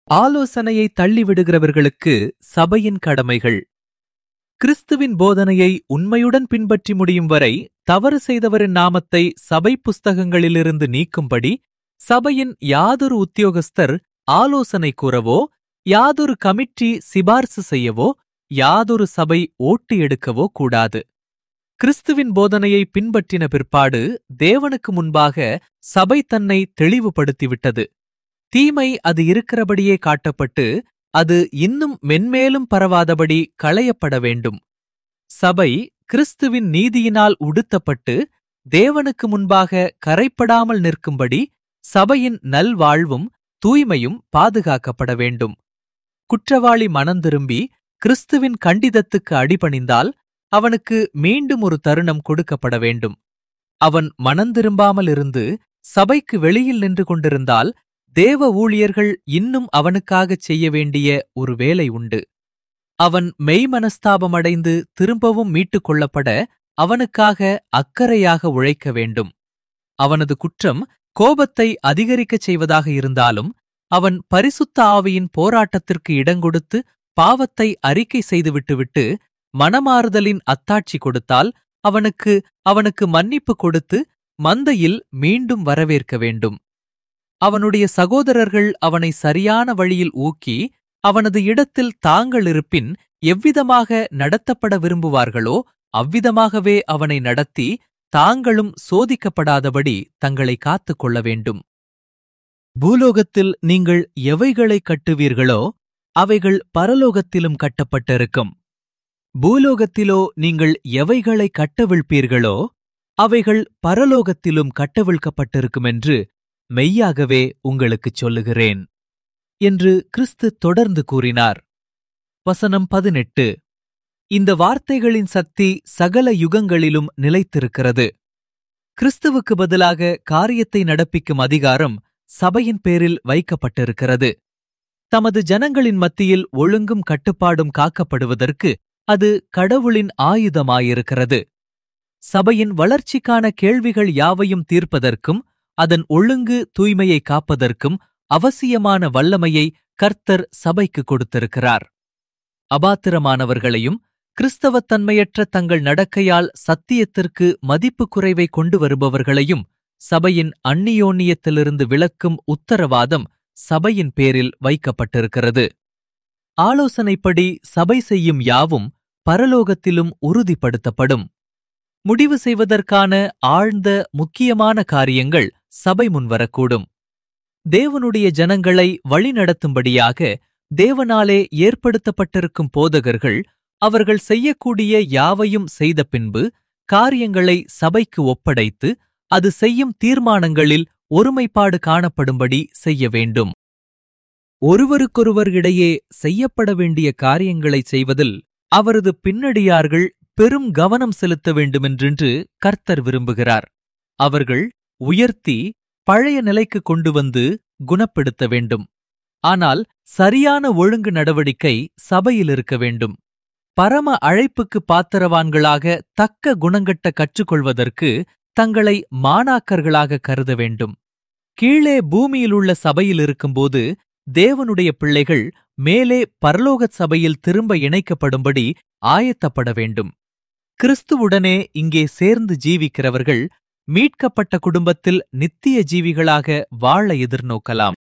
ஆலோசனையை தள்ளிவிடுகிறவர்களுக்கு சபையின் கடமைகள் கிறிஸ்துவின் போதனையை உண்மையுடன் பின்பற்றி முடியும் வரை தவறு செய்தவரின் நாமத்தை சபை புஸ்தகங்களிலிருந்து நீக்கும்படி சபையின் யாதொரு உத்தியோகஸ்தர் ஆலோசனை கூறவோ யாதொரு கமிட்டி சிபார்சு செய்யவோ யாதொரு சபை ஓட்டு எடுக்கவோ கூடாது கிறிஸ்துவின் போதனையை பின்பற்றின பிற்பாடு தேவனுக்கு முன்பாக சபை தன்னை தெளிவுபடுத்திவிட்டது தீமை அது இருக்கிறபடியே காட்டப்பட்டு அது இன்னும் மென்மேலும் பரவாதபடி களையப்பட வேண்டும் சபை கிறிஸ்துவின் நீதியினால் உடுத்தப்பட்டு தேவனுக்கு முன்பாக கரைப்படாமல் நிற்கும்படி சபையின் நல்வாழ்வும் தூய்மையும் பாதுகாக்கப்பட வேண்டும் குற்றவாளி மனந்திரும்பி கிறிஸ்துவின் கண்டிதத்துக்கு அடிபணிந்தால் அவனுக்கு மீண்டும் ஒரு தருணம் கொடுக்கப்பட வேண்டும் அவன் மனந்திரும்பாமல் இருந்து சபைக்கு வெளியில் நின்று கொண்டிருந்தால் தேவ ஊழியர்கள் இன்னும் அவனுக்காகச் செய்ய வேண்டிய ஒரு வேலை உண்டு அவன் மெய்மனஸ்தாபமடைந்து திரும்பவும் மீட்டுக் கொள்ளப்பட அவனுக்காக அக்கறையாக உழைக்க வேண்டும் அவனது குற்றம் கோபத்தை அதிகரிக்கச் செய்வதாக இருந்தாலும் அவன் பரிசுத்த ஆவியின் போராட்டத்திற்கு இடங்கொடுத்து பாவத்தை அறிக்கை செய்துவிட்டுவிட்டு மனமாறுதலின் அத்தாட்சி கொடுத்தால் அவனுக்கு அவனுக்கு மன்னிப்பு கொடுத்து மந்தையில் மீண்டும் வரவேற்க வேண்டும் அவனுடைய சகோதரர்கள் அவனை சரியான வழியில் ஊக்கி அவனது இடத்தில் தாங்கள் இருப்பின் எவ்விதமாக நடத்தப்பட விரும்புவார்களோ அவ்விதமாகவே அவனை நடத்தி தாங்களும் சோதிக்கப்படாதபடி தங்களை காத்துக் கொள்ள வேண்டும் பூலோகத்தில் நீங்கள் எவைகளை கட்டுவீர்களோ அவைகள் பரலோகத்திலும் கட்டப்பட்டிருக்கும் பூலோகத்திலோ நீங்கள் எவைகளை கட்டவிழ்ப்பீர்களோ அவைகள் பரலோகத்திலும் கட்டவிழ்க்கப்பட்டிருக்கும் என்று மெய்யாகவே உங்களுக்குச் சொல்லுகிறேன் என்று கிறிஸ்து தொடர்ந்து கூறினார் வசனம் பதினெட்டு இந்த வார்த்தைகளின் சக்தி சகல யுகங்களிலும் நிலைத்திருக்கிறது கிறிஸ்துவுக்கு பதிலாக காரியத்தை நடப்பிக்கும் அதிகாரம் சபையின் பேரில் வைக்கப்பட்டிருக்கிறது தமது ஜனங்களின் மத்தியில் ஒழுங்கும் கட்டுப்பாடும் காக்கப்படுவதற்கு அது கடவுளின் ஆயுதமாயிருக்கிறது சபையின் வளர்ச்சிக்கான கேள்விகள் யாவையும் தீர்ப்பதற்கும் அதன் ஒழுங்கு தூய்மையை காப்பதற்கும் அவசியமான வல்லமையை கர்த்தர் சபைக்கு கொடுத்திருக்கிறார் அபாத்திரமானவர்களையும் கிறிஸ்தவத்தன்மையற்ற தங்கள் நடக்கையால் சத்தியத்திற்கு மதிப்பு குறைவை கொண்டு வருபவர்களையும் சபையின் அந்நியோன்னியத்திலிருந்து விளக்கும் உத்தரவாதம் சபையின் பேரில் வைக்கப்பட்டிருக்கிறது ஆலோசனைப்படி சபை செய்யும் யாவும் பரலோகத்திலும் உறுதிப்படுத்தப்படும் முடிவு செய்வதற்கான ஆழ்ந்த முக்கியமான காரியங்கள் சபை முன்வரக்கூடும் தேவனுடைய ஜனங்களை வழிநடத்தும்படியாக தேவனாலே ஏற்படுத்தப்பட்டிருக்கும் போதகர்கள் அவர்கள் செய்யக்கூடிய யாவையும் செய்த பின்பு காரியங்களை சபைக்கு ஒப்படைத்து அது செய்யும் தீர்மானங்களில் ஒருமைப்பாடு காணப்படும்படி செய்ய வேண்டும் ஒருவருக்கொருவர் இடையே செய்யப்பட வேண்டிய காரியங்களை செய்வதில் அவரது பின்னடியார்கள் பெரும் கவனம் செலுத்த வேண்டுமென்றென்று கர்த்தர் விரும்புகிறார் அவர்கள் உயர்த்தி பழைய நிலைக்கு கொண்டு வந்து குணப்படுத்த வேண்டும் ஆனால் சரியான ஒழுங்கு நடவடிக்கை சபையில் இருக்க வேண்டும் பரம அழைப்புக்கு பாத்திரவான்களாக தக்க குணங்கட்ட கற்றுக்கொள்வதற்கு தங்களை மாணாக்கர்களாக கருத வேண்டும் கீழே பூமியிலுள்ள சபையில் இருக்கும்போது தேவனுடைய பிள்ளைகள் மேலே பரலோகச் சபையில் திரும்ப இணைக்கப்படும்படி ஆயத்தப்பட வேண்டும் கிறிஸ்துவுடனே இங்கே சேர்ந்து ஜீவிக்கிறவர்கள் மீட்கப்பட்ட குடும்பத்தில் நித்திய ஜீவிகளாக வாழ எதிர்நோக்கலாம்